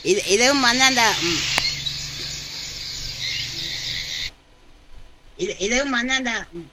இது இதுவும் வந்து அந்த ம். இது இதுவும் வந்து அந்த ம்.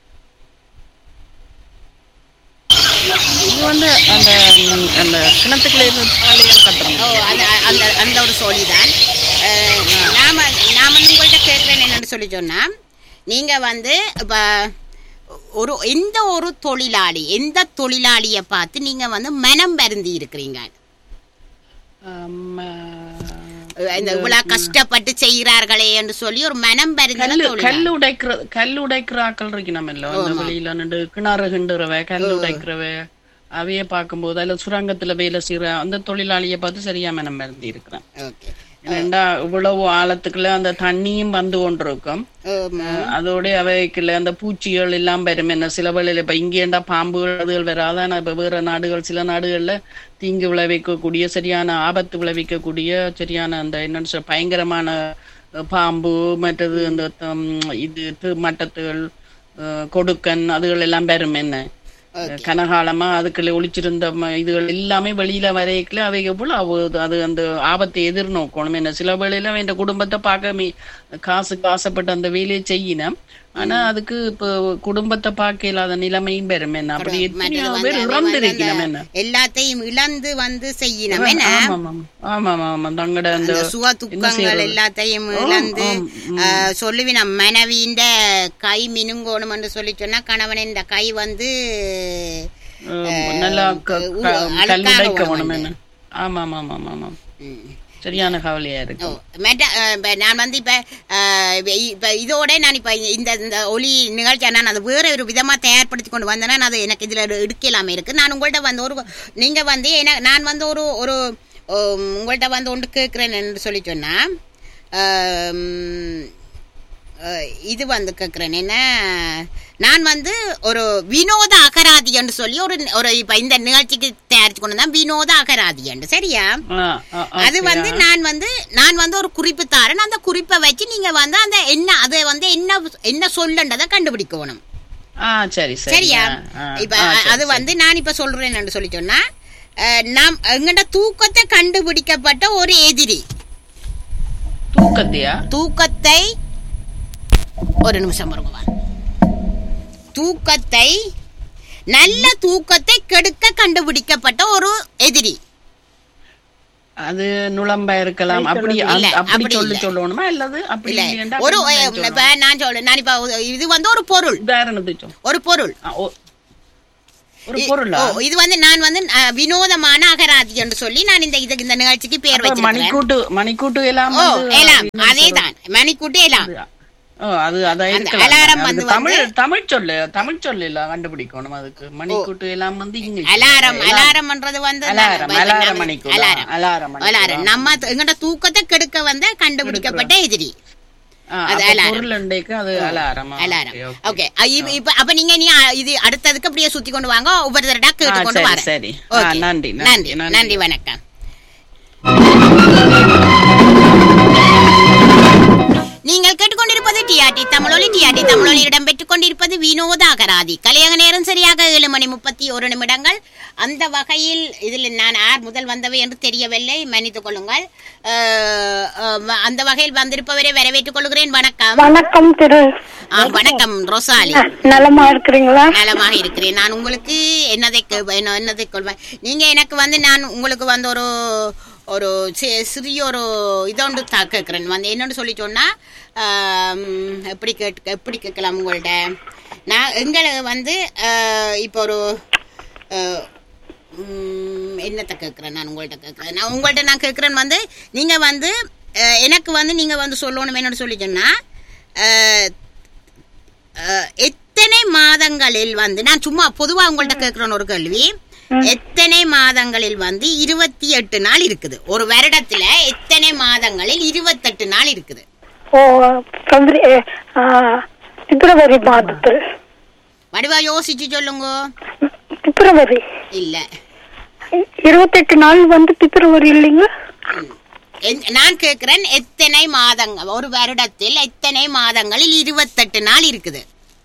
இது வந்து அந்த ம், அந்த கிணத்துக்குள்ள இருந்து பாலியல் கட்டுறோம் ஓ அந்த அந்த அந்த ஒரு சொல்லிதான் அஹ், நாம நான் வந்து உங்கள்கிட்ட கேட்குறேன் என்னன்னு சொல்லி சொன்னா நீங்க வந்து இப்போ ஒரு எந்த ஒரு தொழிலாளி எந்த தொழிலாளியை பார்த்து நீங்க வந்து மனம் வருந்தி இருக்கிறீங்க ஆம், இந்த இவ்வளவு கஷ்டப்பட்டு செய்கிறார்களே என்று சொல்லி ஒரு மனம் வருந்தின கல்லு தொழிலாளி கல்லு உடைக்கிற கல்லு உடைக்கிற ஆக்கள் இருக்கணும் இல்ல அந்த வெளியில நின்று கிணறு கிண்டுறவ கல்லு உடைக்கிறவ அவைய பார்க்கும்போது அதுல சுரங்கத்துல வேலை செய்யற அந்த தொழிலாளியை பார்த்து சரியா மனம் மறந்து இருக்கிறேன் ஓகே ஏன்னா இவ்வளவு ஆழத்துக்குள்ள அந்த தண்ணியும் வந்து கொண்டிருக்கும் அஹ் அதோட அவைக்குள்ள அந்த பூச்சிகள் எல்லாம் வரும் என்ன சில வேளையில இப்ப இங்கேண்டா பாம்புகள் அதுகள் வராது ஆனா இப்ப வேற நாடுகள் சில நாடுகள்ல தீங்கு விளைவிக்கக்கூடிய சரியான ஆபத்து விளைவிக்கக்கூடிய சரியான அந்த என்னன்னு சொல்ல பயங்கரமான அஹ், பாம்பு மற்றது அந்த தம், இது து- மட்டத்துகள் அஹ், கொடுக்கன் அதுகள் எல்லாம் வரும் என்ன கனகாலமா அதுக்குள்ள ஒளிச்சிருந்த ம- இதுகள் எல்லாமே வெளியில வரைக்கல அவை எவ்வளவு அது அந்த ஆபத்தை எதிர்நோக்கணும் என்ன சில வேளையில இந்த குடும்பத்தை பார்க்க மீ- காசுக்கு ஆசைப்பட்டு அந்த வேலையை செய்யினோம் ஆனா அதுக்கு இப்போ குடும்பத்தை பார்க்க இல்லாத நிலைமையும் பெறும் என்ன அப்படி எத்தனையோ மற்றது பேர் வந்து இறந்து அந்த இருக்கணும் என்ன எல்லாத்தையும் இழந்து வந்து செய்யணும் என்ன ஆமா ஆமா ஆமா ஆமா தங்கட அந்த அந்த சுக துக்கங்கள் எல்லாத்தையும் இழந்து ஆஹ், சொல்லுவின மனைவியின் கை மினுங்கோணும் என்று சொல்லி சொன்னா கணவனின் கை வந்து அஹ், நல்லா க- உ- க- அழுக்காக கல்லுடைக்க உணவு வேணும் என்ன ஆமா ஆமா ஆமா ஆமா ஆமா ம். சரியான கவலையா இருக்கு ஓ, மெட்ட- அஹ், இப்ப நான் வந்து இப்ப அஹ், இப்ப இ- இப்ப இதோட நான் இப்ப இந்த இந்த ஒலி நிகழ்ச்சியை நான் அது வேற ஒரு விதமா தயார்படுத்தி கொண்டு வந்தேன்னா அது எனக்கு இதுல ஒரு எடுக்கலாமே இருக்கு நான் உங்கள்ட்ட வந்து ஒரு நீங்க வந்து என்ன நான் வந்து ஒரு ஒரு உம், உங்கள்ட்ட வந்து ஒன்று கேட்கிறேன் என்று சொல்லி சொன்னா அஹ், அஹ், இது வந்து கேட்கிறேன் என்ன நான் வந்து ஒரு வினோத அகராதி என்று சொல்லி ஒரு ஒரு இப்ப இந்த நிகழ்ச்சிக்கு தயாரிச்சு கொண்டு வந்தேன் வினோத அகராதி என்று சரியா ஆ, ஆ, அது okay. வந்து நான் வந்து நான் வந்து ஒரு குறிப்பு தாரேன் அந்த குறிப்பை வச்சு நீங்க வந்து அந்த என்ன அதை வந்து என்ன என்ன சொல்லுன்றதை கண்டுபிடிக்கணும் ஆ சரி சரி சரியா ஆ, ஆ, இப்ப ஆ, சரி, அது வந்து நான் இப்ப சொல்றேன் சொல்லி சொன்னா அஹ், நாம் எங்கட தூக்கத்தை கண்டுபிடிக்கப்பட்ட ஒரு எதிரி தூக்கத்தையா தூக்கத்தை ஒரு நிமிஷம் வருங்க தூக்கத்தை நல்ல தூக்கத்தை கெடுக்க கண்டுபிடிக்கப்பட்ட ஒரு எதிரி அது நுழம்பா இருக்கலாம் அப்படி இல்ல, அந்த- அப்படி அப்படி சொல்லி இல்ல. சொல்லணுமா இல்லது அப்படி இல்ல இல்லையாண்டா ஒரு அப்படி அஹ், நான் சொல்லணும். இப்ப நான் சொல்றேன் நான் இப்ப இது வந்து ஒரு பொருள் உதாரணத்துக்கு சொல்லு. ஒரு பொருள் ஆ, ஓ. ஒரு பொருளா ஓ, இது வந்து நான் வந்து அஹ், வினோதமான அகராதி என்று சொல்லி நான் இந்த இதுக்கு இந்த நிகழ்ச்சிக்கு பேர் அப்ப வச்சிருக்கேன் மணிக்கூட்டு மணிக்கூட்டு எல்லாம் ஓ வந்து எல்லாம் என்ன அதேதான் மணிக்கூட்டு எல்லாம் சொல்றது? ஓ அது அதான் அந்த இருக்கலாம் அலாரம் அது வந்து தமிழ் தமிழ் சொல்லு தமிழ் சொல்லு இல்ல கண்டுபிடிக்கணும் அதுக்கு மணிக்கூட்டு எல்லாம் வந்து இங்கிலீஷ் அலாரம் எல்லாம் அலாரம்ன்றது வந்து அலாரம், நம்ம- அலாரம் நம்ம- மணிக்கூடு. அலாரம் அலாரம் மணிக்கூடு. அலாரம் நம்ம எங்கட தூக்கத்தை கெடுக்க வந்த கண்டுபிடிக்கப்பட்ட எதிரி ஆ, அது அப்ப அலாரம். பொருள் இன்றைக்கு அது அலாரமா அலாரம் Okay, okay. ஓகே இப்ப அப்ப நீங்க நீ அ, இது அடுத்ததுக்கு அப்படியே சுத்தி கொண்டு வாங்க ஒவ்வொரு தடவை கேட்டு ஆ, கொண்டு சரி, வரேன் சரி. ஆ, Okay. நன்றி, நன்றி, நன்றி நன்றி. நன்றி வணக்கம் நீங்கள் கேட்டுக்கொண்டிருப்பது டிஆர்டி தமிழொலி டிஆர்டி தமிழொலி இடம்பெற்றுக் கொண்டிருப்பது வினோத அகராதி கலையக நேரம் சரியாக ஏழு மணி முப்பத்தி ஒரு நிமிடங்கள் அந்த வகையில் இதில் நான் யார் முதல் வந்தவை என்று தெரியவில்லை மன்னித்துக் கொள்ளுங்கள் அஹ், அஹ், அந்த வகையில் வந்திருப்பவரை வரவேற்றுக் கொள்கிறேன் வணக்கம் வணக்கம் திரு ஆ, வணக்கம் ரோசாலி ந- நலமா இருக்கிறீங்களா நலமாக இருக்கிறேன் நான் உங்களுக்கு என்னதை கே- என்ன- என்னதை கொள்வேன் நீங்க எனக்கு வந்து நான் உங்களுக்கு வந்து ஒரு ஒரு சி- சிறிய ஒரு இதொன்று தா கேட்குறேன் வந்து என்னன்னு சொல்லி சொன்னா ஆம், எப்படி கேட்டு எப்படி கேட்கலாம் உங்கள்ட்ட நான் எங்களை வந்து ஆஹ், இப்போ ஒரு ஆஹ், உம், என்னத்தை கேட்குறேன் நான் உங்கள்ட்ட கேட்குறேன் நான் உங்கள்ட்ட நான் கேட்குறேன் வந்து நீங்க வந்து ஆஹ், எனக்கு வந்து நீங்க வந்து சொல்லணும் என்னன்னு சொல்லி சொன்னா ஆஹ், அஹ், எத்தனை மாதங்களில் வந்து நான் சும்மா பொதுவா உங்கள்ட்ட கேட்கிறேன் ஒரு கேள்வி எத்தனை மாதங்களில் வந்து இருபத்தி எட்டு நாள் இருக்குது ஒரு வருடத்துல எத்தனை மாதங்களில் இருபத்தெட்டு நாள் இருக்குது ஓ பிப்ரவரி ஆ, பிப்ரவரி மாதத்தில் வடிவா யோசிச்சு சொல்லுங்க பிப்ரவரி இல்ல இ- இருபத்தெட்டு நாள் வந்து பிப்ரவரி இல்லைங்க ம். என்- நான் கேட்கிறேன் எத்தனை மாதங்கள் ஒரு வருடத்தில் எத்தனை மாதங்களில் இருபத்தெட்டு நாள் இருக்குது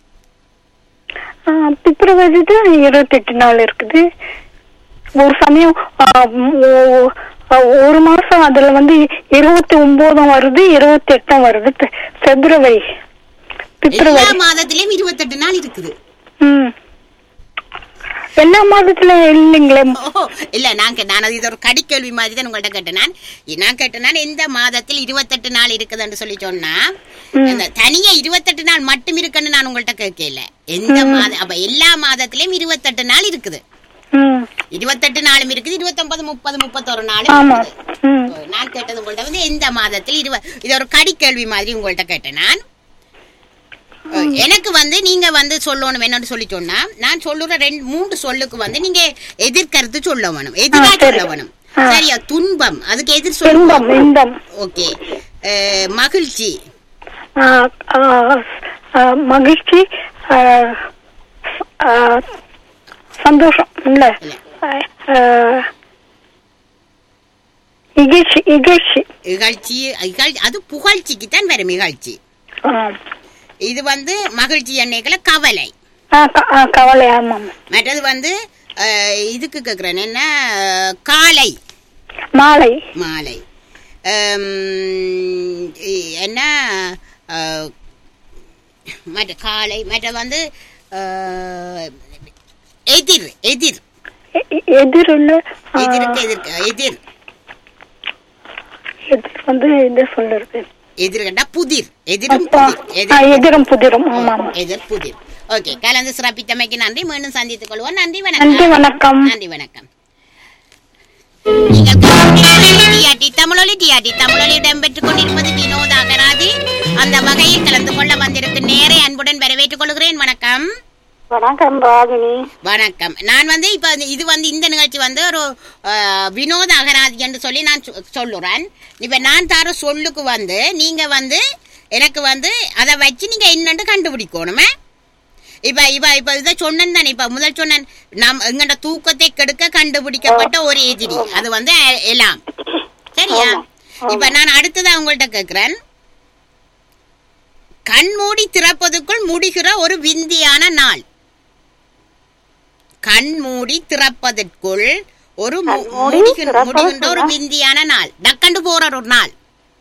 ஆ, பிப்ரவரி தான் இருபத்தெட்டு நாள் இருக்குது ஒரு சமயம் ஆ, ம், ஓ, அஹ், ஒரு மாசம் அதுல வந்து இருபத்தி ஒன்பதும் வருது இருபத்தி எட்டும் வருது பிப்ர- பிப்ரவரி எல்லா பிப்ரவரி மாதத்திலயும் இருபத்தெட்டு நாள் இருக்குது ம் எல்லா மாதத்துல இல்லைங்களே ஓ இல்ல நான் கே- நான் அது இது ஒரு கடிக்கேள்வி மாதிரி தான் உங்கள்ட்ட கேட்டேன் நான் நான் கேட்டேன் நான் எந்த மாதத்தில் இருபத்தெட்டு நாள் இருக்குதுன்னு சொல்லி சொன்னா அந்த தனியா இருபத்தெட்டு நாள் மட்டும் இருக்குன்னு நான் உங்கள்ட்ட கேட்கல எந்த மாதம் அப்ப எல்லா மாதத்திலயும் இருபத்தெட்டு நாள் இருக்குது ம் இருபத்தெட்டு நாளும் இருக்குது இருபத்தொன்பது முப்பது முப்பத்தொரு நாளும் ஆமா இருக்குது ம் ஓ, நான் கேட்டது உங்கள்ட்ட வந்து எந்த மாதத்தில் இருவ இது ஒரு கடிக்கேள்வி மாதிரி உங்கள்ட்ட கேட்டேன் நான் ஓ, எனக்கு வந்து நீங்க வந்து சொல்லணும் என்னன்னு சொல்லி சொன்னா நான் சொல்லுற ரெண்டு மூன்று சொல்லுக்கு வந்து நீங்க எதிர்கருத்து சொல்ல வேணும் எதிரா ஆ, சரி. சொல்ல வேணும் ஆ. சரியா துன்பம் அதுக்கு எதிர் இன்பம் சொல்லுவோம் இன்பம் ஓகே அஹ், மகிழ்ச்சி ஆ, ஆ, ஆ, மகிழ்ச்சி ஆ, ஆ, சந்தோஷம் இல்ல இல்ல. ஆ, இகழ்ச்சி இகழ்ச்சி இகழ்ச்சி இகழ்ச்சி அது புகழ்ச்சிக்கு தான் வரும் இகழ்ச்சி ஆ. இது வந்து மகிழ்ச்சி எண்ணெய்களை கவலை ஆ, க- ஆ, கவலை ஆமாம் மற்றது வந்து அஹ், இதுக்கு கேக்குறேன் என்ன அஹ், காலை மாலை மாலை அம், இ- என்ன அஹ், மற்ற காலை மற்ற வந்து அஹ், எதிர் எதிர் எ- எ- எதிர் இல்ல ஆ, எதிருக்கு எதிர்க்க எதிர் எதிர் வந்து இது சொல்லுறது எதிர் கண்டா புதிர் எதிரும் அப்பா புதிர் ஆ, எதிர் எதிரும் புதிரும் ஆமாம் எதிர் புதிர் ஓகே கலந்து சிறப்பித்தமைக்கு நன்றி மீண்டும் சந்தித்துக் கொள்வோம் நன்றி நன்றி வணக்கம் வணக்கம் நன்றி வணக்கம் நீங்கள் கேட்டுக்கொண்டிருப்பது டிஆர்டி தமிழொலி டிஆர்டி தமிழொலி இடம்பெற்றுக் கொண்டிருப்பது வினோத அகராதி அந்த வகையில் கலந்து கொள்ள வந்திருக்கும் நேரை அன்புடன் வரவேற்றுக் கொள்கிறேன் வணக்கம் வணக்கம் ராகினி வணக்கம் நான் வந்து இப்ப இந்த- இது வந்து இந்த நிகழ்ச்சி வந்து ஒரு அஹ், வினோத அகராதி என்று சொல்லி நான் சொ- சொல்லுறேன் இப்ப நான் தர சொல்லுக்கு வந்து நீங்க வந்து எனக்கு வந்து அதை வச்சு நீங்க என்னன்னு கண்டுபிடிக்கணுமே இப்ப இப்ப இப்ப இதை சொன்னேன் தானே இப்ப முதல் சொன்னேன் நம் எங்கட தூக்கத்தை கெடுக்க கண்டுபிடிக்கப்பட்ட ஒரு எதிரி அது வந்து எ- எல்லாம் சரியா இப்ப நான் அடுத்ததா உங்கள்ட்ட கேக்குறேன் கண்மூடி திறப்பதுக்குள் முடிகிற ஒரு விந்தியான நாள் கண் மூடி திறப்பதற்குள் ஒரு மு- கண்மூடி முடிகின்ற திறப்பதற்குள் முடிகின்ற ஒரு விந்தியான நாள் டக்கண்டு போற ஒரு நாள்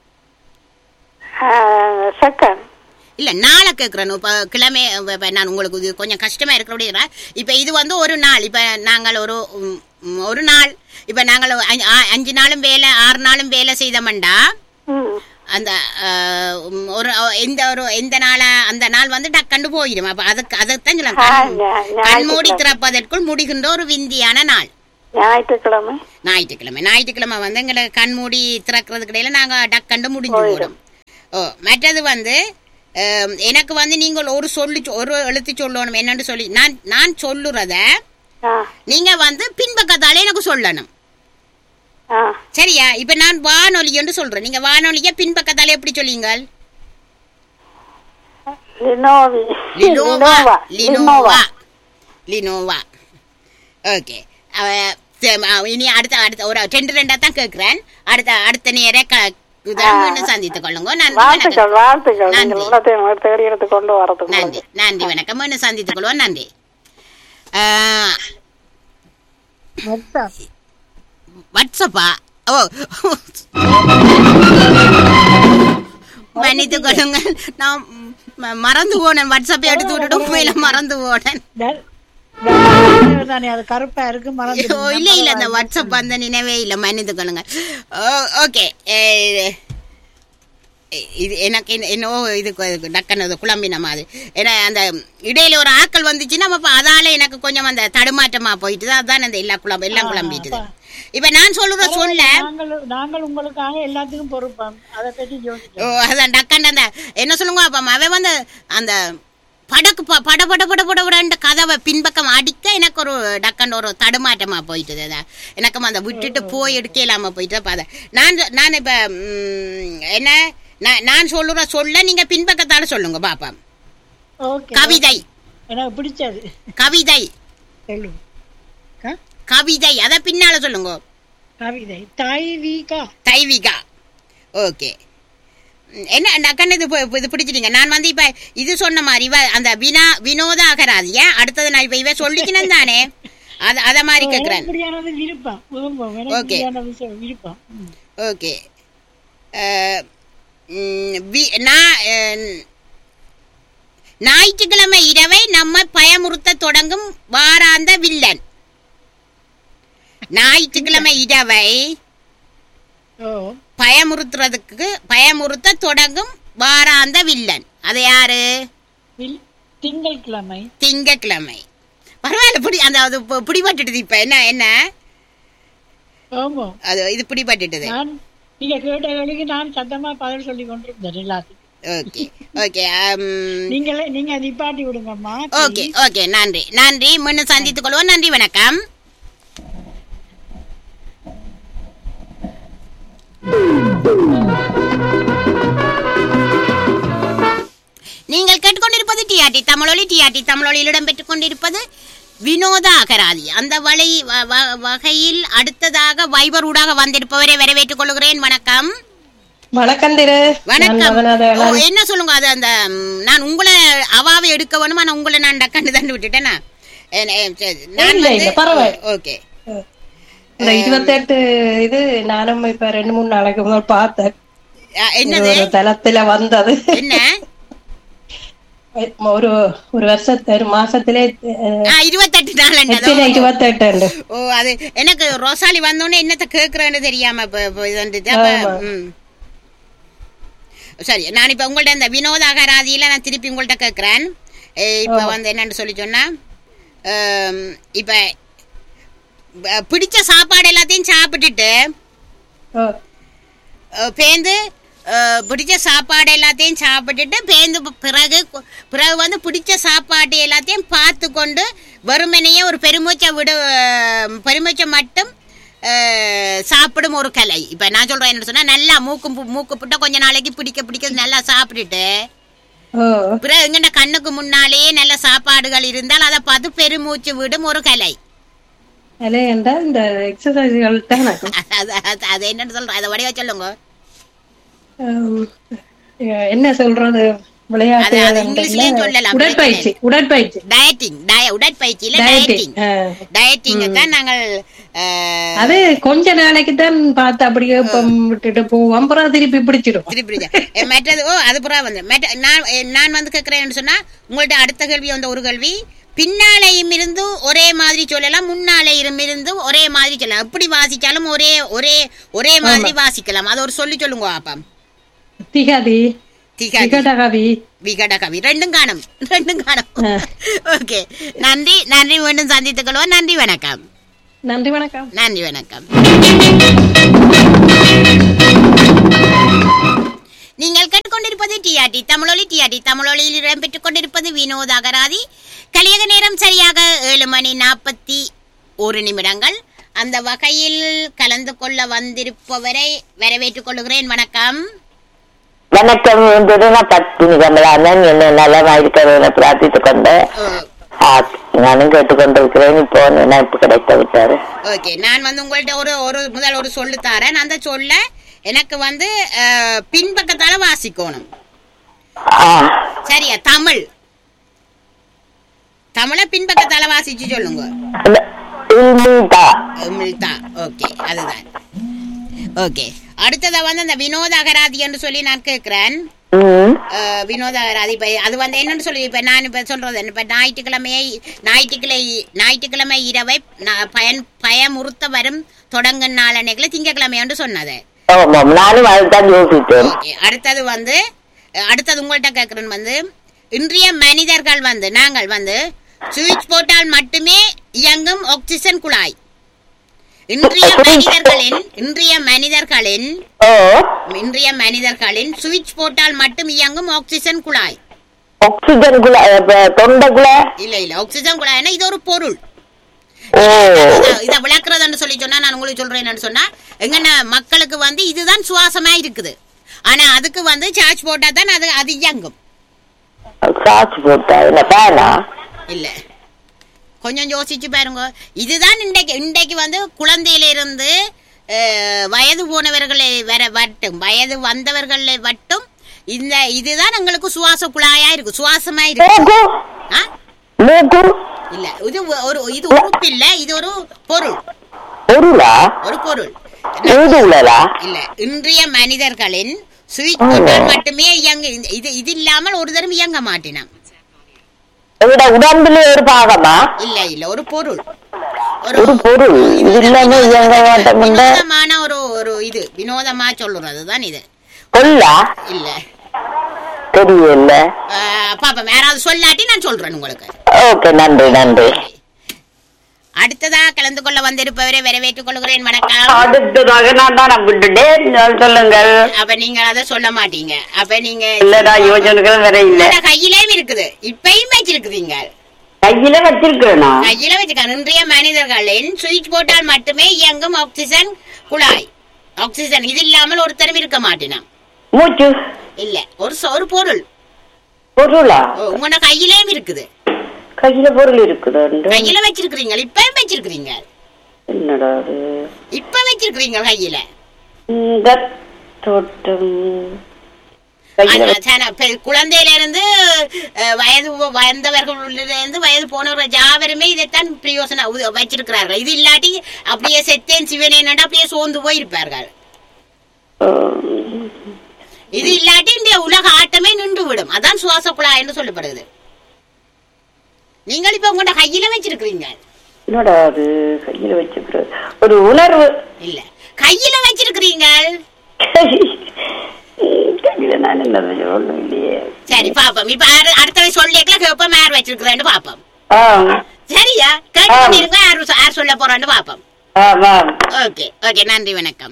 செகண்ட் இல்ல நாளை கேக்குறேன் இப்ப கிழமை இப்ப நான் உங்களுக்கு இது கொஞ்சம் கஷ்டமா இருக்கிற இப்ப இது வந்து ஒரு நாள் இப்ப நாங்கள் ஒரு ம், ம், ஒரு நாள் இப்ப நாங்கள் அஞ்சு- ஆ- அஞ்சு நாளும் வேலை ஆறு நாளும் வேலை செய்தோம்டா அந்த அஹ், உம், ஒரு அஹ், எந்த ஒரு எந்த நாளா அந்த நாள் வந்து டக்கண்டு போயிடும் அப்ப அதுக்கு அதைத்தான் சொல்ல ஆ, ஞா- கண் மூடி ஞாயிற்றுக்கிழமை. திறப்பதற்குள் முடிகின்ற ஒரு விந்தியான நாள் ஞாயிற்றுக்கிழமை ஞாயிற்றுக்கிழமை ஞாயிற்றுக்கிழமை வந்து எங்களை கண் மூடி திறக்கிறதுக்கு இடையில நாங்க டக்கண்டு முடிஞ்சு போயிடும் ஓ மற்றது வந்து அஹ், எனக்கு வந்து நீங்கள் ஒரு சொல்லி சொ- ஒரு எழுத்து சொல்லணும் என்னன்னு சொல்லி நான் நான் சொல்லுறத ஆ நீங்க வந்து பின்பக்கத்தாலே எனக்கு சொல்லணும் ஆ சரியா இப்ப நான் வானொலி என்று சொல்றேன் நீங்க வானொலிய பின்பக்கத்தாலே எப்படி சொல்லுங்கள் லினோவி லினோவா லினோவா லினோவா ஓகே இனி அடுத்த அடுத்த ஒரு ரெண்டு ரெண்டா தான் கேக்குறேன் அடுத்த அடுத்த நேர மீண்டும் சந்தித்துக் கொள்ளுங்க நன்றி வாழ்த்துக்கள் வணக்கம் வாழ்த்துக்கள் நன்றி. நீங்கள் உள்ளத்தையும் தேடி எடுத்து கொண்டு வரதுக்கு நன்றி நன்றி வணக்கம் மீண்டும் சந்தித்துக் கொள்வோம் நன்றி ஆஹ், வாட்ஸ்அப்பா ஓ மன்னித்துக் கொள்ளுங்கள் நான் ம- மறந்து போனேன் வாட்ஸ்அப்பை எடுத்து விட்டுட்டு உண்மையில மறந்து போனேன் தானே அது கருப்பா இருக்கு மறந்து ஓ, இல்ல இல்ல அந்த வாட்ஸ்அப் அந்த நினைவே இல்ல மன்னித்து கொள்ளுங்க ஓகே இது எனக்கு என்ன- என்னவோ இது கு- டக்குன்னு குழம்பின மாதிரி ஏன்னா அந்த இடையில ஒரு ஆக்கள் வந்துச்சுன்னா அப்ப அதால எனக்கு கொஞ்சம் அந்த தடுமாற்றமா போயிட்டு தான் அதான் அந்த எல்லா குழம்பு எல்லாம் குழம்பிட்டுது இப்ப நான் சொல்லுற சொல்ல நாங்கள் நாங்கள் உங்களுக்காக எல்லாத்துக்கும் பொறுப்போம் அதை பற்றி யோசிச்சோம் ஓ, அதான் டக்காண்ட அந்த என்ன சொல்லுங்க அப்ப அவன் வந்து அந்த படக்கு ப- பட பட பட பட படன்ற கதவை பின்பக்கம் அடிக்க எனக்கு ஒரு டக்காண்ட ஒரு தடுமாற்றமா போயிட்டுது அதான் எனக்கும் அந்த விட்டுட்டு போய் எடுக்க இல்லாம போயிட்டு அப்ப அதை நான் சொ- நான் இப்ப ம், என்ன நான் நான் சொல்லுற சொல்ல நீங்க பின்பக்கத்தால சொல்லுங்க பாப்பா ஓகே கவிதை எனக்கு பிடிச்சது கவிதை சொல்லு க- கவிதை அத பின்னால சொல்லுங்க கவிதை தாய் வீகா தைவிகா ஓகே ம், என்ன டக்குன்னு இது பு- இது பிடிச்சிட்டீங்க நான் வந்து இப்ப இது சொன்ன மாதிரி இவ அந்த வினா வினோத அகராதிய அடுத்தது நான் இப்ப இவ சொல்லிக்கணும் தானே அது அத மாதிரி கேக்குறேன் இப்படியானது விருப்பம் விருப்பம் எனக்கு Okay. இப்படியான விஷயம் விருப்பம் ம். ஓகே அஹ், ம், வி- நான் அஹ், ஞாயிற்றுக்கிழமை இரவை நம்ம பயமுறுத்த தொடங்கும் வாராந்த வில்லன் ஞாயிற்றுக்கிழமை இரவை ஓ பயமுறுத்துறதுக்கு பயமுறுத்த தொடங்கும் வாராந்த வில்லன் அது யாரு வில்- திங்கட்கிழமை திங்கக்கிழமை பரவாயில்ல பிடி அந்த அது பு- பிடிபட்டுடுது இப்ப என்ன என்ன ஆமா அது இது பிடிபட்டுட்டது நான் நீங்க கேட்ட கேள்விக்கு நான் சத்தமா பதில் சொல்லி கொண்டிருந்தேன் எல்லாத்துக்கும் ஓகே ஓகே நீங்களே நீங்க நிப்பாட்டி விடுங்கம்மா ஓகே ஓகே நன்றி நன்றி மீண்டும் சந்தித்துக் கொள்வோம் நன்றி வணக்கம் நீங்கள் கேட்டுக்கொண்டிருப்பது டிஆர்டி தமிழொலி டிஆர்டி தமிழொலியில் இடம்பெற்றுக் கொண்டிருப்பது வினோத அகராதி அந்த வழி வ- வ- வகையில் அடுத்ததாக வைபர் ஊடாக வந்திருப்பவரை வரவேற்றுக் கொள்கிறேன் வணக்கம் வணக்கம் திரு வணக்கம் நான் ஓ, என்ன சொல்லுங்க அது அந்த ம், நான் உங்களை அவாவை எடுக்க வேணுமா நான் உங்களை நான் டக்கண்டு தண்டு விட்டுட்டேனா என்ன, ஏ, சரி, நான் இல்ல, இல்ல, வந்து- பரவாயில்ல. ஓகே இந்த இருபத்தெட்டு இது நானும் இப்ப ரெண்டு மூணு நாளைக்கு முதல் பார்த்தேன் அ, இது என்னது ஒரு தளத்துல வந்தது என்ன ஒரு ஒரு வருஷத்து ஒரு மாசத்திலே அஹ், ஆ, இருபத்தெட்டு நாள் என்னதோ எத்தனை இருபத்தெட்டு ஓ அது எனக்கு ரோசாலி வந்தோடனே என்னத்த கேக்குறேன்னு தெரியாம இப்ப- இப்ப இது வந்துட்டு. அப்ப, ஆமா. ம். சரி நான் இப்ப உங்கள்ட்ட இந்த வினோத அகராதியில நான் திருப்பி உங்கள்ட்ட கேக்குறேன் ஏ, இப்ப வந்து என்னன்னு சொல்லி சொன்னா ஆம், இப்ப ப- பிடிச்ச சாப்பாடு எல்லாத்தையும் சாப்பிட்டுட்டு அஹ், பேந்து அஹ், பிடிச்ச சாப்பாடு எல்லாத்தையும் சாப்பிட்டுட்டு பேந்து ப- பிறகு கு- பிறகு வந்து பிடிச்ச சாப்பாடு எல்லாத்தையும் பார்த்து கொண்டு வெறுமனையே ஒரு பெருமூச்சை விடு அஹ், பெருமூச்சை மட்டும் அஹ், சாப்பிடும் ஒரு கலை இப்ப நான் சொல்றேன் என்ன சொன்னா நல்லா மூக்கு பு- மூக்கு புட்ட கொஞ்ச நாளைக்கு பிடிக்க பிடிக்க நல்லா சாப்பிட்டுட்டு பிறகு எங்கண்ட கண்ணுக்கு முன்னாலேயே நல்ல சாப்பாடுகள் இருந்தால் அதை பார்த்து பெருமூச்சு விடும் ஒரு கலை இல்லையண்டா இந்த எக்ஸசைஸ்கள் தான் எனக்கு. அது அது- அது என்னன்னு சொல்றேன் அதை வடிவா சொல்லுங்க ஹம், என்ன சொல்றது விளையாட்டு அது- அது இங்கிலீஷ்லயும் சொல்லலாம், உடற்பயிற்சி உடற்பயிற்சி டயட்டிங் டய உடற்பயிற்சியில டயட்டிங் டயட்டிங் டயட்டிங்க தான் நாங்கள் அஹ், அது கொஞ்ச நாளைக்கு தான் பார்த்து அப்படியே இப்ப விட்டுட்டு போவோம் அப்புறம் திருப்பி பிடிச்சிடும் திருப்பி இது. எ, மற்றது ஓ அது புறா வந்து மற்ற நான் எ, நான் வந்து கேட்கிறேன்னு சொன்னா உங்கள்ட்ட அடுத்த கேள்வி வந்து ஒரு கேள்வி பின்னாலையும் இருந்து ஒரே மாதிரி சொல்லலாம் முன்னாலையும் இருந்து ஒரே மாதிரி சொல்லலாம் எப்படி வாசிச்சாலும் ஒரே ஒரே ஒரே மாதிரி வாசிக்கலாம் அது ஒரு சொல்லி சொல்லுங்க அப்பா திகாதி திகாதி திகடகவி விகட கவி ரெண்டும் காணும் ரெண்டும் காணும் ஓகே நன்றி நன்றி மீண்டும் சந்தித்துக் கொள்வோம் நன்றி வணக்கம் நன்றி வணக்கம் நன்றி வணக்கம் நீங்கள் கேட்டுக்கொண்டிருப்பது டிஆர்டி தமிழொலி டிஆர்டி தமிழொலியில் இடம்பெற்றுக் கொண்டிருப்பது வினோத அகராதி கலியக நேரம் சரியாக ஏழு மணி நாற்பத்தி ஒரு நிமிடங்கள் அந்த வகையில் கலந்து கொள்ள வந்திருப்பவரை வரவேற்றுக் கொள்கிறேன் வணக்கம் வணக்கம் என்பது நான் பத்தினி கமலானன் என்ன நலமா இருக்கிறத பிரார்த்தித்துக் கொண்டு அஹ், ஆ, நானும் கேட்டுக்கொண்டிருக்கிறேன் இப்போ நினைப்பு கிடைத்து விட்டாரு ஓகே நான் வந்து உங்கள்ட்ட ஒரு ஒரு முதல் ஒரு சொல்லு தரேன் அந்த சொல்ல எனக்கு வந்து அஹ், பின்பக்கத்தால வாசிக்கணும் ஆ, சரியா தமிழ் தமிழ பின்பக்கத்தால வாசிச்சு சொல்லுங்க இந்த இல்மிதா. உமிழ்தா ஓகே அதுதான் ஓகே அடுத்ததா வந்து அந்த வினோத அகராதி என்று சொல்லி நான் கேட்கிறேன் ம், அஹ், வினோத அகராதி இப்ப அது வந்து என்னன்னு சொல்லி இப்ப நான் இப்ப சொல்றது என்ன, இப்ப ஞாயிற்றுக்கிழமையை ஞாயிற்றுக்கிழமை ஞாயிற்றுக்கிழமை இரவை நா- பயன் பயமுறுத்த வரும் தொடங்கும் நாளன்னைக்குல திங்கக்கிழமை என்று சொன்னது ஆமாம் நானும் அதுதான் யோசித்தேன் ஓகே அடுத்தது வந்து அஹ், அடுத்தது உங்கள்கிட்ட கேட்கறேன் வந்து இன்றைய மனிதர்கள் வந்து நாங்கள் வந்து சுவிட்ச் போட்டால் மட்டுமே இயங்கும் ஆக்சிஜன் குழாய் இன்றைய மனிதர்களின் இன்றைய மனிதர்களின் ஓ இன்றைய மனிதர்களின் சுவிட்ச் போட்டால் மட்டும் இயங்கும் ஆக்சிஜன் குழாய் ஆக்சிஜன் குழா தொண்டைக்குள்ள இல்ல இல்ல ஆக்சிஜன் குழாய்னா இது ஒரு பொருள் ஓ இத- இத விளக்குறதுன்னு சொல்லி சொன்னா நான் உங்களுக்கு சொல்றேன் என்னன்னு சொன்னா எங்கன மக்களுக்கு வந்து இதுதான் சுவாசமா இருக்குது ஆனா அதுக்கு வந்து சார்ஜ் போட்டா தான் அது அது இயங்கும் சாச்சு போட்டா என்ன பேனா இல்ல கொஞ்சம் யோசிச்சு பாருங்க இதுதான் இன்றைக்கு இன்றைக்கு வந்து குழந்தையில இருந்து அஹ், வயது போனவர்களை வர வட்டும் வயது வந்தவர்களை வட்டும் இந்த இதுதான் எங்களுக்கு சுவாச குழாயா இருக்கு சுவாசமா இருக்கு மூக்கு ஆ? மூக்கு இல்ல இது ஒ- ஒரு இது உறுப்பு இல்ல இது ஒரு பொருள் பொருளா ஒரு பொருள் ஊதுலா இல்ல இன்றைய மனிதர்களின் சுவிட்ச் போட்டால் மட்டுமே இயங்க இந்த- இது இது இல்லாமல் ஒரு தரம் இயங்க மாட்டினான் எங்கட உடம்புல ஒரு பாகமா இல்ல இல்ல ஒரு பொருள் ஒரு பொருள் இது இல்லாம இயங்க மாட்டோம்னா வினோதமான ஒரு ஒரு இது வினோதமா சொல்லுறது தான் இது கொல்லா இல்ல தெரியல அஹ், பாப்போம் யாராவது சொல்லாட்டி நான் சொல்றேன் உங்களுக்கு ஓகே நன்றி நன்றி அடுத்ததா கலந்து கொள்ள வந்திருப்பவரை வரவேற்றுக் கொள்கிறேன் வணக்கம் அடுத்ததாக நான் தான் விட்டுட்டேன் நான் சொல்லுங்கள் அப்ப நீங்க அதை சொல்ல மாட்டீங்க அப்ப நீங்க இல்லடா யோசனைகள் வேற இல்ல உங்களோட கையிலேயும் இருக்குது இப்பயும் வச்சிருக்குறீங்க கையில வச்சிருக்கேனா கையில வச்சுக்க இன்றைய மனிதர்களின் சுவிட்ச் போட்டால் மட்டுமே இயங்கும் ஆக்சிஜன் குழாய் ஆக்சிஜன் இது இல்லாமல் ஒருத்தரும் இருக்க மாட்டினான் மூச்சு இல்ல ஒரு சொ- ஒரு பொருள் பொருளா ஓ, உங்களோட கையிலேயும் இருக்குது கையில பொருள் இருக்குது கையில வச்சிருக்கிறீங்க இப்பயும் வச்சிருக்கிறீங்க என்னடா அது இப்ப வச்சிருக்கிறீங்க கையில இந்த தோட்டம் கையில ஆனா, சன- பெ- குழந்தையில இருந்து அஹ், வயது வந்தவர்களில இருந்து வயது போனவர்கள் யாவருமே இதைத்தான் பிரயோசன உ- வச்சிருக்கிறார்கள் இது இல்லாட்டி அப்படியே செத்தேன் சிவனேன் அப்படியே சோர்ந்து போயிருப்பார்கள் இது இல்லாட்டி இந்த உலக ஆட்டமே நின்று விடும் அதான் சுவாச குழாய் என்று சொல்லப்படுது நீங்கள் இப்ப உங்களோட கையில வச்சிருக்கிறீங்க என்னடா அது கையில வச்சிருக்கிறது ஒரு உணர்வு இல்ல கையில வச்சிருக்கிறீங்க கையில நான் என்ன ஒண்ணும் இல்லையே சரி பாப்போம் இப்ப அடு- அடுத்தது சொல்லிக்கல கேப்ப யார் வச்சிருக்கிறேன்னு பாப்போம் ஆ சரியா கேட்டு இருங்க யார் சொ- யார் சொல்ல போறான்னு பாப்போம் ஆ வா ஓகே ஓகே நன்றி வணக்கம்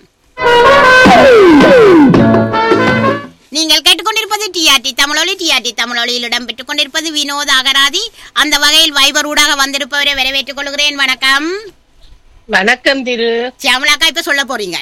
நீங்கள் கேட்டுக்கொண்டிருப்பது டிஆர்டி தமிழொலி டிஆர்டி தமிழொலியில் இடம்பெற்றுக் கொண்டிருப்பது வினோத அகராதி அந்த வகையில் வைபர் ஊடாக வந்திருப்பவரை வரவேற்றுக் கொள்கிறேன் வணக்கம் வணக்கம் திரு சியாமலாக்கா இப்ப சொல்ல போறீங்க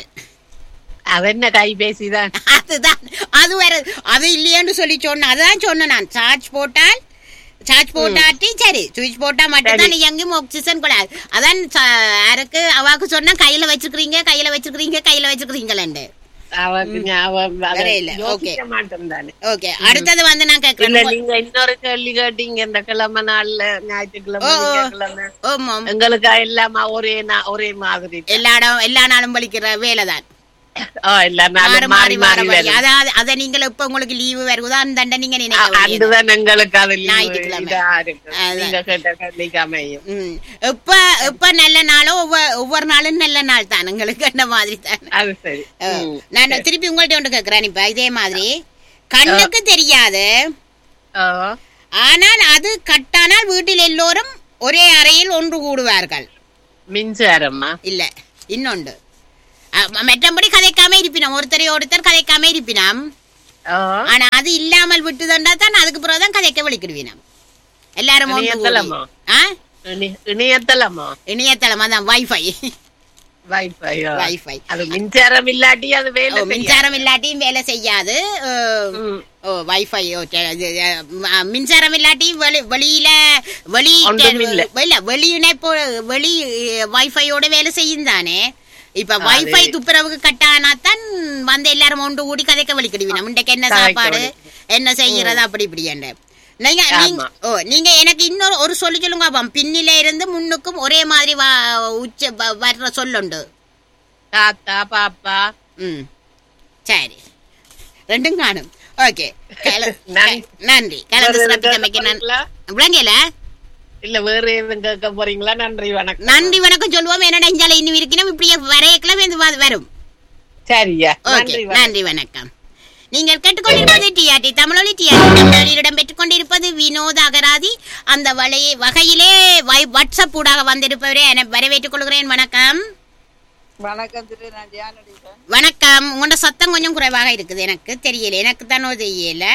அது என்ன கைபேசிதான் அதுதான் அது வேற அது இல்லையேன்னு சொல்லி சொன்னேன் அதுதான் சொன்னேன் நான் சார்ஜ் போட்டால் சார்ஜ் போட்டாட்டி சரி சுவிட்ச் போட்டா மட்டும் தான் எங்கேயும் ஆக்சிஜன் கூடாது அதான் ச- யாருக்கு அவாக்கு சொன்னா கையில வச்சிருக்கிறீங்க கையில வச்சிருக்கிறீங்க கையில வச்சிருக்கிறீங்களேண்டு அவக்கு ஞாபகம் அதை வேற இல்ல, யோசிக்க okay. மாட்டேன் தானே ஓகே அடுத்தது வந்து நான் இல்ல கேட்கிறேன் நீங்க இன்னொரு கேள்வி கேட்டீங்க இந்த கிழமை நாள்ல ஞாயிற்றுக்கிழமை ஓ, ஓ. திங்கட்கிழமை. ஆமாம் எங்களுக்கு எல்லாமா ஒரே நா- ஒரே மாதிரி எல்லா இடம் எல்லா நாளும் வலிக்கிற வேலைதான் ஆ, எல்லா மாறி நாளும் மாறி மாறி மாற மாறி வழி வரும். அதாவது அதை நீங்கள் இப்ப உங்களுக்கு லீவு வருவதா அந்த நீங்க நினைக்க அ- வேண்டியது அதுதான் எங்களுக்கு அது leave ஞாயிற்றுக்கிழமை. இதா இருக்கு. அதான். நீங்க கேட்ட கேள்விக்கு அமையும் ம். இப்ப இப்ப நல்ல நாளோ ஒவ்வொரு ஒவ்வொரு நாளும் நல்ல நாள் தான் உங்களுக்கு அந்த மாதிரி தான் அது சரி அஹ், ம். நான் திருப்பி உங்கள்ட்ட ஒன்று கேட்கிறேன் இப்ப இதே மாதிரி கண்ணுக்கு தெரியாது ஆ. ஆனால் அது கட்டானால் வீட்டில் எல்லோரும் ஒரே அறையில் ஒன்று கூடுவார்கள் மின்சாரம்மா இல்ல இன்னொன்று அஹ், மற்றபடி கதைக்காம இருப்பினோம் ஒருத்தரை ஒருத்தர் கதைக்காம இருப்பினோம் ஆ. ஆனா அது இல்லாமல் விட்டுதண்டா தான் அதுக்கு பிறகுதான் கதைக்க வலிக்கிடுவினோம் எல்லாரும் ஒன்று கூடி. இணையதளமா? ஆ இணை- இணையதளமா இணையதளம் அதான் வைஃபை வைஃபை வைஃபை அது மின்சாரம் இல்லாட்டி அது வேலை செய்யாது. மின்சாரம் இல்லாட்டியும் வேலை செய்யாது அஹ், ம். ஓ வைஃபை ஓ, சரி, அது, அஹ், ம- மின்சாரம் இல்லாட்டி வெளி வெளியில வெளி ஒன்றும் இல்ல. இல்ல வெளி இணைப்பு வெளி வைஃபையோட வேலை செய்யும் தானே இப்ப வைஃபை துப்புரவுக்கு கட்டானா தான் வந்து எல்லாரும் ஒன்று கூடி கதைக்க வலிக்கிடுவினோம் இன்றைக்கு என்ன கதைக்க சாப்பாடு என்ன செய்யறது அப்படி இப்படி நீங்க நீங்க ஆமா. ஓ நீங்க எனக்கு இன்னொரு ஒரு சொல்லி சொல்லுங்க அப்ப பின்னில இருந்து முன்னுக்கும் ஒரே மாதிரி வ- உச்ச வ- வர்ற சொல்லுண்டு தாத்தா பாப்பா ம் சரி ரெண்டும் காணும் ஓகே நன்றி. நன்றி கலந்து வேற சிறப்பித்தமைக்கு எதுவும் நன்றி கேட்க விளங்கல இல்ல வேற எதுவும் கேட்க போறீங்களா நன்றி வணக்கம் நன்றி வணக்கம் சொல்லுவோம் என்னடா இஞ்சால இன்னும் இருக்கணும் இப்படியே வரையக்கிழமை வந்து வ- வரும் சரியா ஓகே நன்றி வணக்கம். நன்றி வணக்கம் நீங்கள் கேட்டுக்கொண்டிருப்பது டிஆர்டி தமிழொலி டிஆர்டி தமிழொலியில் இடம்பெற்றுக் கொண்டிருப்பது வினோத அகராதி அந்த வலை வகையிலே வை- வாட்ஸ்அப் ஊடாக வந்திருப்பவரே என வரவேற்றுக் கொள்கிறேன் வணக்கம் வணக்கம் திரு நான் தியானடிசன் வணக்கம் உங்களோட சத்தம் கொஞ்சம் குறைவாக இருக்குது எனக்கு தெரியல எனக்கு தானோ தெரியல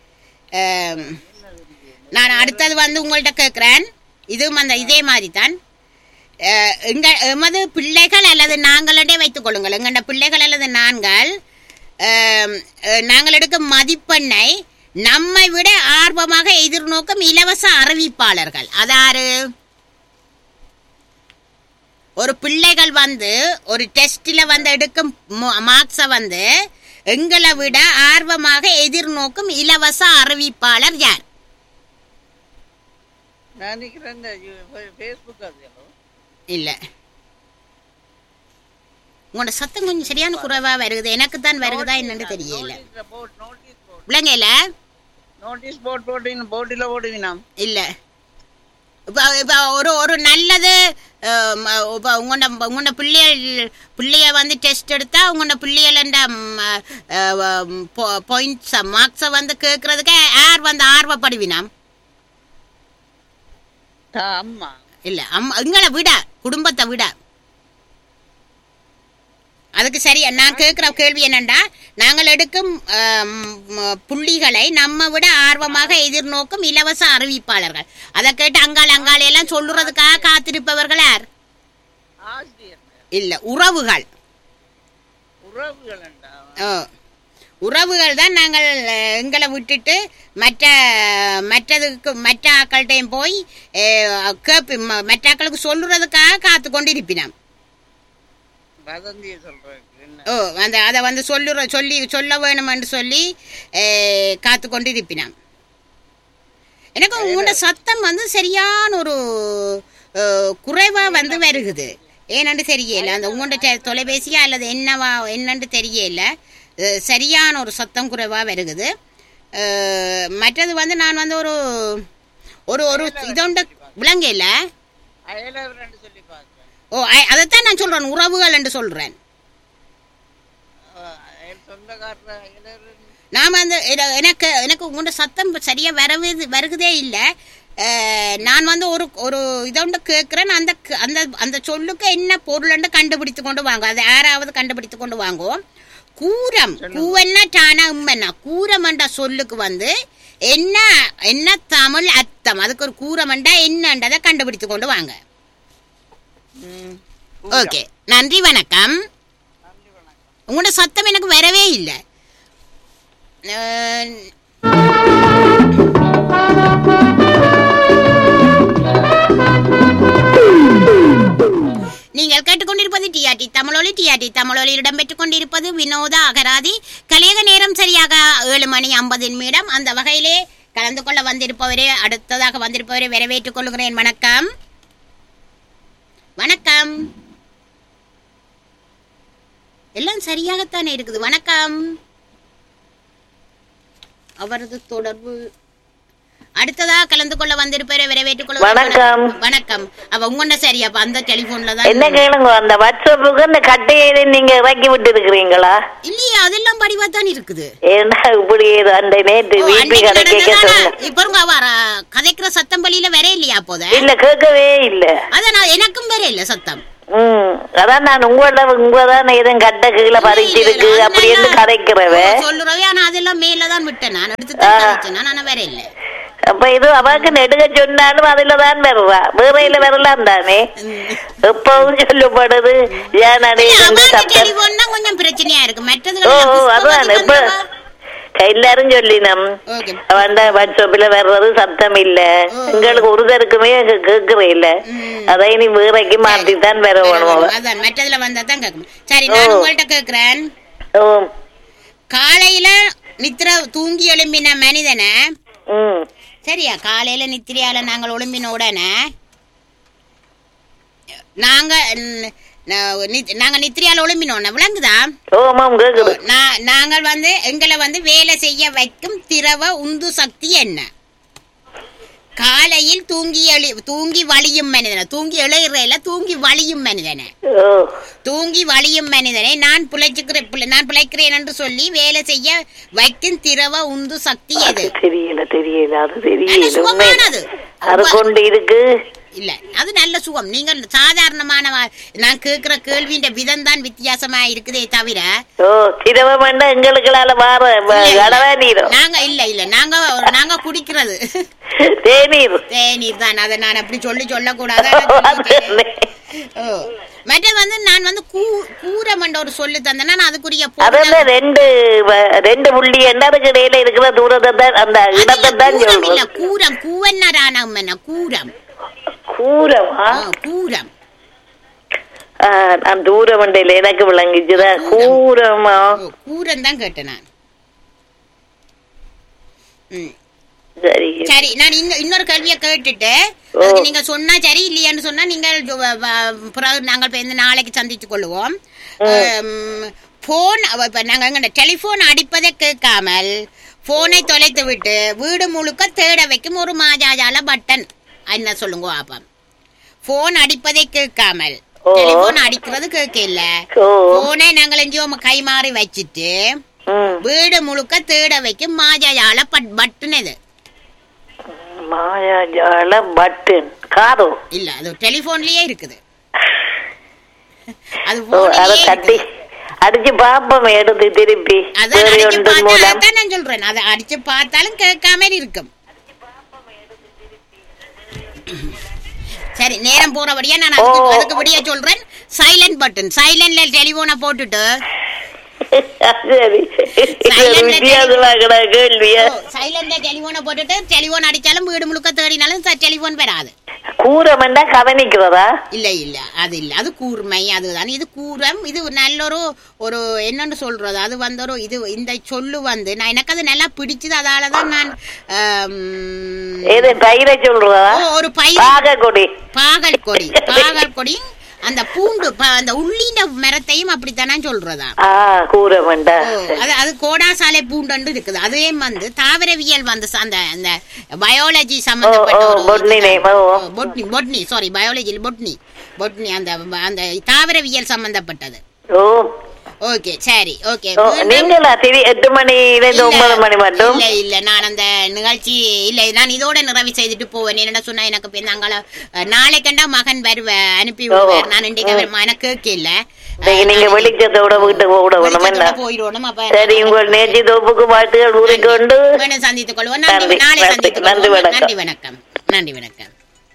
ஆம், நான் அடுத்தது வந்து உங்கள்ட்ட கேட்குறேன் இதுவும் அந்த இதே மாதிரி தான் அஹ், எங்க எமது பிள்ளைகள் அல்லது நாங்களே வைத்துக் கொள்ளுங்கள் எங்களோட பிள்ளைகள் அல்லது நாங்கள் ஆம், அஹ், நாங்கள் எடுக்கும் மதிப்பெண்ணை நம்மை விட ஆர்வமாக எதிர்நோக்கும் இலவச அறிவிப்பாளர்கள் அதாரு ஒரு பிள்ளைகள் வந்து ஒரு டெஸ்டில் வந்து எடுக்கும் மார்க்ஸை வந்து எங்களை விட ஆர்வமாக எதிர்நோக்கும் இலவச அறிவிப்பாளர் யார் நான் நினைக்கிறேன் இந்த ஃபேஸ்புக் அது hello. இல்ல உங்களோட சத்தம் கொஞ்சம் சரியான குறைவா வருகுது எனக்கு தான் வருகுதா என்னன்னு தெரியல இந்த போர்ட் நோட்டீஸ் போர்ட் விளங்கல நோட்டீஸ் போர்ட் போட்டு போர்ட்டில் ஓடுவினாம் இல்ல இப்ப இப்ப ஒரு ஒரு நல்லது அஹ், இப்ப உங்களோட உங்களோட பிள்ளைகள் பிள்ளைய வந்து டெஸ்ட் எடுத்தா உங்களோட பிள்ளைகள பாயிண்ட்ஸ் மார்க்ஸை வந்து கேட்கறதுக்கு யார் வந்து ஆர்வப்படுவினாம் தா அம்மா இல்ல அம்மா எங்களை விட குடும்பத்தை விட அதுக்கு சரியா நான் கேட்கிற கேள்வி என்னண்டா நாங்கள் எடுக்கும் ஆம், ம, புள்ளிகளை நம்ம விட ஆர்வமாக எதிர்நோக்கும் இலவச அறிவிப்பாளர்கள் அதை கேட்டு அங்காள் அங்காள் எல்லாம் சொல்லுறதுக்காக காத்திருப்பவர்கள் யார் ஆசிரியர் இல்ல உறவுகள் உறவுகள் ஓ. உறவுகள் தான் நாங்கள் அஹ், எங்களை விட்டுட்டு மற்ற மற்றதுக்கு மற்ற ஆக்கள்கிட்டையும் போய் அஹ், கேப்பி ம- மற்ற ஆக்களுக்கு சொல்லுறதுக்காக காத்து கொண்டு இருப்பினோம் வதந்தியை சொல்றதுக்கு என்ன ஓ அந்த அதை வந்து சொல்லுற சொல்லி சொல்ல வேணுமென்று சொல்லி அஹ், காத்து கொண்டு இருப்பினான் எனக்கு உங்களோட சத்தம் வந்து சரியான ஒரு அஹ், குறைவா வந்து வருகுது ஏனென்று தெரியல அந்த உங்களோட டெ- தொலைபேசியா அல்லது என்னவா என்னன்னு தெரியல அஹ், சரியான ஒரு சத்தம் குறைவா வருகுது அஹ், மற்றது வந்து நான் வந்து ஒரு ஒரு ஒரு இதோண்ட விளங்கல அயலவரன்னு சொல்லி பார்க்கிறேன் ஓ அ- அதைத்தான் நான் சொல்றேன் உறவுகள் என்று சொல்றேன் அஹ் அயல் சொந்தக்காரர் அயலவர் நாம அந்த என- எனக்கு எனக்கு உங்களோட சத்தம் சரியா வரவே வருகுதே இல்லை நான் வந்து ஒரு ஒரு இதோண்டு கேட்குறேன் அந்த க- அந்த அந்த சொல்லுக்கு என்ன பொருள்னு கண்டுபிடித்து கொண்டு வாங்க அதை யாராவது கண்டுபிடித்து கொண்டு வாங்குவோம் கூரம் கூவன்னா டானா உம்மன்னா கூரம் என்ற சொல்லுக்கு வந்து என்ன என்ன தமிழ் அர்த்தம் அதுக்கு ஒரு கூரமண்டா என்னன்றதை கண்டுபிடித்து கொண்டு வாங்க ஓகே நன்றி வணக்கம் உங்களோட சத்தம் எனக்கு வரவே இல்லை அஹ், நீங்கள் கேட்டுக்கொண்டிருப்பது டிஆர்டி தமிழொலி டிஆர்டி தமிழொலியில் இடம்பெற்றுக் கொண்டிருப்பது வினோத அகராதி கலியக நேரம் சரியாக ஏழு மணி ஐம்பது நிமிடம் அந்த வகையிலே கலந்து கொள்ள வந்திருப்பவரே அடுத்ததாக வந்திருப்பவரை வரவேற்றுக் கொள்கிறேன் வணக்கம் வணக்கம் எல்லாம் சரியாகத்தானே இருக்குது வணக்கம் அவரது தொடர்பு அடுத்ததாக கலந்து கொள்ள வந்திருப்பவரை வரவேற்றுக் கொள்ள வணக்கம். வணக்கம் அவ உங்கண்ட சரி அப்ப அந்த டெலிபோன்ல என்ன தான் கேளுங்க அந்த வாட்ஸ்அப்புக்கு அந்த கட்டையை நீங்க இறக்கி விட்டு இருக்கிறீங்களா இல்லையா அதெல்லாம் படிவா தான் இருக்குது ஏன்னா இப்படி ஏதோ அந்த நேற்று ஓ, வீட்டு அன்னைக்கு கடை கேட்க நடந்ததானா? சொன்ன இப்ப பாருங்க, அவ ர- கதைக்கிற சத்தம் பலியில வர இல்லையா அப்போத இல்ல கேட்கவே இல்ல அதான் நான் எனக்கும் வர இல்ல சத்தம் ம் அதான் நான் உங்களோட உங்கதான் எதுவும் கட்ட கீழே பறிச்சு இருக்கு அது அப்படி என்று நல்லா- கதைக்கிறவ ஓ, சொல்லுறவே ஆனா அதெல்லாம் மேலதான் விட்டேன் நான் எடுத்து தான் கதைச்சேன் நான் ஆனா வர இல்ல அப்ப இது அவக்கு நெடுக சொன்னாலும் அதுலதான் வருவா வேறையில வரலாம் தானே எப்பவும் சொல்லப்படுது ஏன் அடி வந்து சத்தம் டெலிபோன் தான் கொஞ்சம் பிரச்சனையா இருக்கு மற்றது ஓ ஓ, அதான் இப்ப எல்லாரும் சொல்லினோம் ஓகே அவன் வாட்ஸ்அப்ல வர்றது சத்தம் இல்ல எங்களுக்கு ஒருத்தருக்குமே கேக்குறே இல்ல அதை நீ வேறைக்கு மாத்தித்தான் வர வேணும் அவ. அதான் மற்றதுல வந்தா தான் கேட்கும் சரி நான் உங்கள்ட்ட கேக்குறேன் ஓ காலையில நித்திர தூங்கி எழும்பின மனிதனை ம் சரியா காலையில நித்திரையால நாங்கள் ஒழும்பின உடனே நாங்க ந- ந- நி- நாங்க நித்திரையால ஒழும்பினோம் விளங்குதா ஓமாம் கேக்குது நா- நாங்கள் வந்து எங்களை வந்து வேலை செய்ய வைக்கும் திரவ உந்து சக்தி என்ன காலையில் தூங்கி எழு தூங்கி வழியும் மனிதனை தூங்கி எழுகிறல தூங்கி வழியும் மனிதனை ஓ தூங்கி வழியும் மனிதனை நான் பிழைச்சுக்கிறேன் பிழை- நான் பிழைக்கிறேன் என்று சொல்லி வேலை செய்ய வைக்கும் திரவ உந்து சக்தி எது தெரியல தெரியல அது நல்ல தெரியல உண்மை சுகமானது அது கொண்டு இருக்கு இல்ல அது நல்ல சுகம் நீங்கள் சாதாரணமான வா- நான் கேட்கிற கேள்வியின் விதம் தான் வித்தியாசமா இருக்குதே தவிர ஓ சிரவம் எங்களுக்களால வார கடவா நீரும் நாங்க இல்ல இல்ல நாங்க நாங்க குடிக்கிறது தேநீர் தேநீர் தான் அதை நான் அப்படி சொல்லி சொல்லக்கூடாது அதான் சொல்லிட்டேன். ஓ. மற்றது வந்து நான் வந்து கூ கூரமண்ட ஒரு சொல்லு தந்தேன்னா நான் அதுக்குரிய பொருள் அதெல்லாம் ரெண்டு வ- ரெண்டு புள்ளி எண்டாருக்கு இடையில இருக்கிற தூரத்தை தான் அந்த இடத்தை தான் கூரம் இல்ல சொல்றோம் கூரம் கூவன்னாரானம் என்ன கூரம் கூரமா ஆ, கூரம் ஆ, நான் தூர மண்டையில எனக்கு விளங்கிச்சுதான் கூரமா ஓ, கூரம் தான் கேட்டேன் நான் ம். சரி சரி நான் இங்க இன்னொரு கேள்வியை கேட்டுட்டு அதுக்கு நீங்க சொன்னா சரி இல்லையான்னு சொன்னா நீங்கள் ஜோ- வ- வ- பிறகு நாங்கள் இப்ப இந்த நாளைக்கு சந்தித்துக் கொள்வோம் போன் இப்ப நாங்க எங்க டெலிபோன் அடிப்பதை கேட்காமல் போனை தொலைத்து விட்டு வீடு முழுக்க தேட வைக்கும் ஒரு மாஜாஜால பட்டன் என்ன சொல்லுங்க பாப்போம் போன் அடிப்பதை கேட்காமல் ஓ. டெலிபோன் அடிக்கிறது கேட்கல ஓ. போனை நாங்கள் எங்கேயோ கை மாறி வச்சுட்டு ம் வீடு முழுக்க தேட வைக்கும் மாஜாஜால பட் பட்டன் இது மாயாஜால பட்டன் காதோ இல்ல அது டெலிபோன்லயே இருக்குது அது ஓ அத போன்லயே தட்டி இருக்குது. அடிச்சு பாப்போம் எடுத்து திருப்பி அதான் வேறு அடிச்சு ஒன்று பார்த்தா மூலம் அதான் நான் சொல்றேன் அதை அடிச்சு பார்த்தாலும் கேட்காம இருக்கும் சரி நேரம் போறபடியா நான் அதுக்கு ஓ. அதுக்கு படியா சொல்றேன் சைலண்ட் பட்டன் சைலண்ட்ல டெலிபோனை போட்டுட்டு சரி இது ஒரு வித்தியாசமாகடா கேள்வியா சைலண்ட்ல டெலிபோனை போட்டுட்டு டெலிபோன் அடிச்சாலும் வீடு முழுக்க தேடினாலும் டெலிபோன் வராது கூரமெண்டா கவனிக்கிறதா இல்ல இல்ல அது இல்ல அது கூர்மை அதுதான் இது கூரம் இது நல்ல ஒரு ஒரு என்னன்னு சொல்றது அது வந்து ஒரு இது இந்த சொல்லு வந்து நான் எனக்கு அது நல்லா பிடிச்சது அதாலதான் நான் ஆம், எது பயிரை சொல்றதா ஓ, ஒரு பயிர் பாகக்கொடி பாகல் கொடி பாகல் கொடி அந்த பூண்டு ப- அந்த உள்ளின மரத்தையும் அப்படித்தானே சொல்றதா ஆ கூரமெண்டா ஓ, அது அது கோடாசாலை பூண்டு இருக்குது அதே வந்து தாவரவியல் வந்து ச- அந்த அந்த பயாலஜி சம்பந்தப்பட்ட ஓ, ஒரு botany name, ஓ. ஓ, botany botany sorry biology botany botany அந்த அந்த தாவரவியல் சம்பந்தப்பட்டது ஓ ஓகே சரி ஓகே ஓ, நீங்களா திரி எட்டு மணில இருந்து ஒன்பது மணி மட்டும் இல்ல இல்ல நான் அந்த நிகழ்ச்சி இல்ல நான் இதோட நிறைவு செய்துட்டு போவேன் என்ன சொன்னா எனக்கு இப்ப நாங்கள நாளைக்கண்டா மகன் வருவ அனுப்பி விடுவார் நான் இன்றைக்கு அவர் எனக்கு கேட்கல இன்னைக்கு நீங்க வெளிச்சத்தோட வீட்டுக்கு கூட வேணும் என்ன போயிடுவோம் அப்ப சரி உங்கள் நேர்ச்சி தோப்புக்கு வாழ்த்துகள் கூறிக்கொண்டு மீண்டும் சந்தித்துக் கொள்வோம் நன்றி நன்றி, நாளை நன்றி, சந்தித்துக் நன்றி, கொள்வோம் வணக்கம். நன்றி வணக்கம் நன்றி வணக்கம்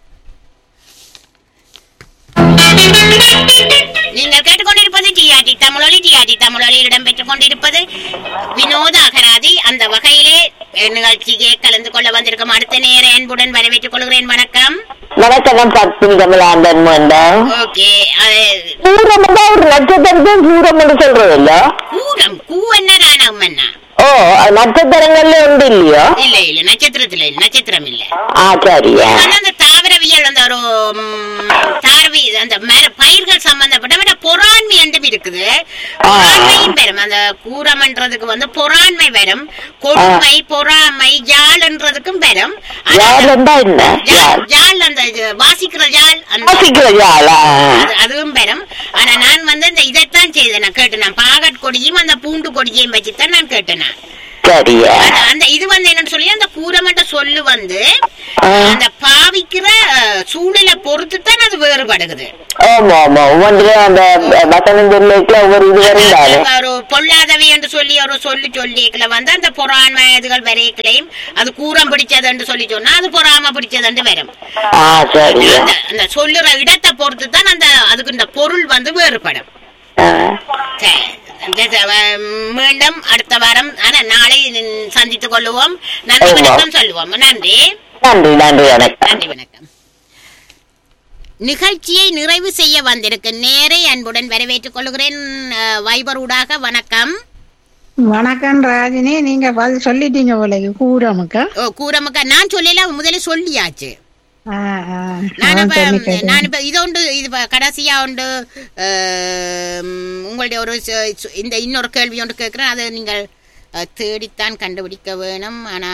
நீங்கள் கேட்டுக்கொண்டிருப்பது டிஆர்டி தமிழொலி டிஆர்டி தமிழொலியில் இடம்பெற்றுக் கொண்டிருப்பது வினோத அகராதி அந்த வகையிலே அஹ், நிகழ்ச்சியை கலந்து கொள்ள வந்திருக்கும் அடுத்த நேர அன்புடன் வரவேற்றுக் கொள்கிறேன் வணக்கம் வணக்கம் பத்மினி கமலாந்தன் வேண்டாம் ஓகே அது பூரம் ஒரு நட்சத்திரத்தையும் பூரம் என்று சொல்றது இல்ல கூரம் கூ என்ன ராணம் என்ன ஓ அது நட்சத்திரங்கள்ல உண்டு இல்லையோ இல்ல இல்ல நட்சத்திரத்துல இல்ல நட்சத்திரம் இல்ல ஆ சரியா ஆனா அந்த தாவரவியல் அந்த ஒரு ம், தார்வி அந்த மர பயிர்கள் சம்பந்தப்பட்ட விட பொறாண்மை என்றும் இருக்குது பொறாண்மையும் வரும் அந்த கூரம்ன்றதுக்கு வந்து பொறாண்மை வரும் கொடுமை பொறாமை ஜால்ன்றதுக்கும் வரும் ஆனா யாருண்டா என்ன ஜால் ஜால் அந்த இது வாசிக்கிற ஜால் அந்த வாசிக்கிற யாழா அது- அதுவும் வரும் ஆனா நான் வந்து இந்த இதைத்தான் செய்தேன் நான் கேட்டேன் நான் பாகற் கொடியும் அந்த பூண்டு கொடியையும் வச்சுதான் நான் கேட்டேன் நான். சரியா அந்த- அந்த இது வந்து என்னன்னு சொல்லி அந்த கூரமட்ட சொல்லு வந்து ஆ. அந்த பாவிக்கிற அஹ், சூழலை பொறுத்து தான் அது வேறுபடுகிறது ஆமா ஆமா ஒவ்வொன்றிலும் அந்த வசனம் சொல்லிக்கல ஒவ்வொரு இது வரும் தானே ஒரு பொல்லாதவை என்று சொல்லி ஒரு சொல்லி சொல்லிக்கல வந்து அந்த பொறாண்மை இதுகள் வரைக்கலையும் அது கூரம் பிடிச்சது என்று சொல்லி சொன்னா அது பொறாம பிடிச்சது என்று வரும் ஆ சரியா அந்த அந்த சொல்லுற இடத்தை பொறுத்து தான் அந்த அதுக்கு இந்த பொருள் வந்து வேறுபடும் ஆ. சரி. இந்த ச- அஹ், மீண்டும் அடுத்த வாரம் ஆனா நாளை நின்- சந்தித்துக் கொள்ளுவோம் நன்றி ஆமா. வணக்கம் சொல்லுவோம் நன்றி நன்றி நன்றி வணக்கம் நன்றி வணக்கம் நிகழ்ச்சியை நிறைவு செய்ய வந்திருக்கு நேரே அன்புடன் வரவேற்றுக் கொள்கிறேன் அஹ், வைபர் ஊடாக வணக்கம் வணக்கம் ராஜினி நீங்க பதில் சொல்லிட்டீங்க போலக்கு கூரமுக்கா ஓ கூரமக்கா நான் சொல்லல முதல்ல சொல்லியாச்சு ஆ, ஆ. நான் நான் இப்ப சொல்லி கேட்டேன். நான் இப்ப இது உண்டு இது இப்ப கடைசியா உண்டு அஹ், உங்களுடைய ஒரு ச- ச- இந்த இன்னொரு கேள்வி ஒன்று கேட்கிறேன் அதை நீங்கள் அஹ், தேடித்தான் கண்டுபிடிக்க வேணும் ஆனா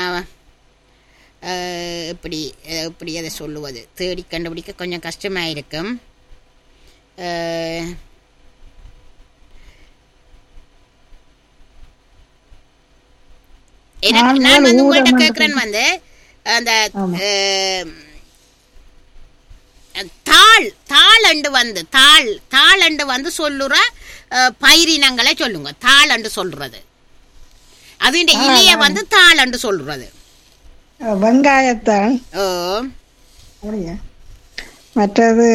அஹ், எப்படி அஹ், எப்படி அதை சொல்லுவது தேடி கண்டுபிடிக்க கொஞ்சம் கஷ்டமா இருக்கும் அஹ், எனக்கு நான் நான் வந்து ஊரை உங்கள்கிட்ட மட்டும் கேட்கிறேன் வந்து அந்த அஹ், தாள் தாளண்டு வந்து தாள் தாளண்டு வந்து சொல்லுற அஹ், பயிரினங்களை சொல்லுங்க தாளண்டு சொல்றது அதுண்ட இலைய வந்து தாளண்டு சொல்றது வெங்காயத்தான் ஓ அப்படியா மற்றது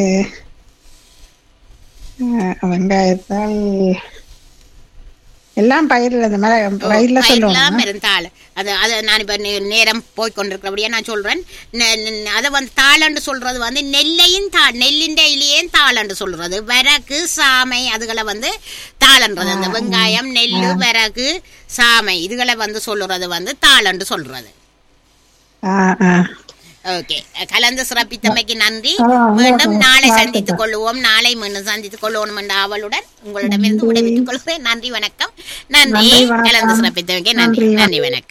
ஆ, வெங்காயத்தால் எல்லாம் பயிரில் இந்த மாதிரி பயிரில் சொல்லுவாங்க பயிரெல்லாம் இருந்தாள் அது அது நான் இப்ப நே- நேரம் போய் கொண்டிருக்கிறபடியா நான் சொல்றேன் நெ- நெ- அதை வந்து தாளண்டு சொல்றது வந்து நெல்லையும் தா நெல்லிண்ட இலையும் தாளண்டு சொல்றது விறகு சாமை அதுகளை வந்து தாளன்றது அந்த வெங்காயம் நெல்லு விறகு சாமை இதுகளை வந்து சொல்லுறது வந்து தாளண்டு சொல்றது ஆ ஆ ஓகே கலந்து சிறப்பித்தமைக்கு நன்றி ஆ, மீண்டும் ஆ, நாளை வாழ்த்துக்கள். சந்தித்துக் கொள்வோம் நாளை மீண்டும் சந்தித்துக் கொள்வோம் என்ற ஆவலுடன் உங்களிடமிருந்து விடைபெற்றுக் கொள்கிறேன் நன்றி வணக்கம் நன்றி நன்றி, வணக்கம். கலந்து சிறப்பித்தமைக்கு நன்றி நன்றி, நன்றி வணக்கம்